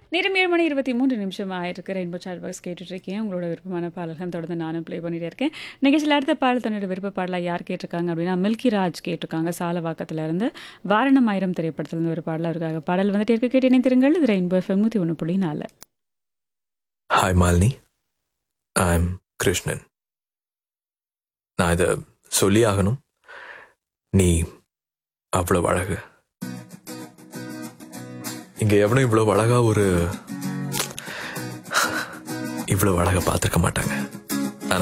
நேரம் ஏழு மணி இருபத்தி மூன்று நிமிஷம் ஆயிருக்கு ரெயின்போ சாட் பாக்ஸ் கேட்டுட்டு இருக்கேன் உங்களோட விருப்பமான பாடல்கள் தொடர்ந்து நானும் ப்ளே பண்ணிட்டே இருக்கேன் நிகழ்ச்சியில் அடுத்த பாடல் தன்னோட விருப்ப பாடலாக யார் கேட்டிருக்காங்க அப்படின்னா மில்கி ராஜ் கேட்டிருக்காங்க சாலவாக்கத்துல இருந்து வாரணம் ஆயிரம் திரைப்படத்திலிருந்து ஒரு பாடல் அவருக்காக பாடல் வந்துட்டு இருக்க கேட்டு இணைத்திருங்கள் இது ரெயின்போ எஃப்எம் நூற்றி ஒன்று புள்ளி நாலு hi Malini I am Krishnan நான் இதை சொல்லி ஆகணும் நீ அவ்வளவு அழகு இங்க எவனும் இவ்வளவு அழகா ஒரு இவ்வளவு அழகா பார்த்துருக்க மாட்டாங்க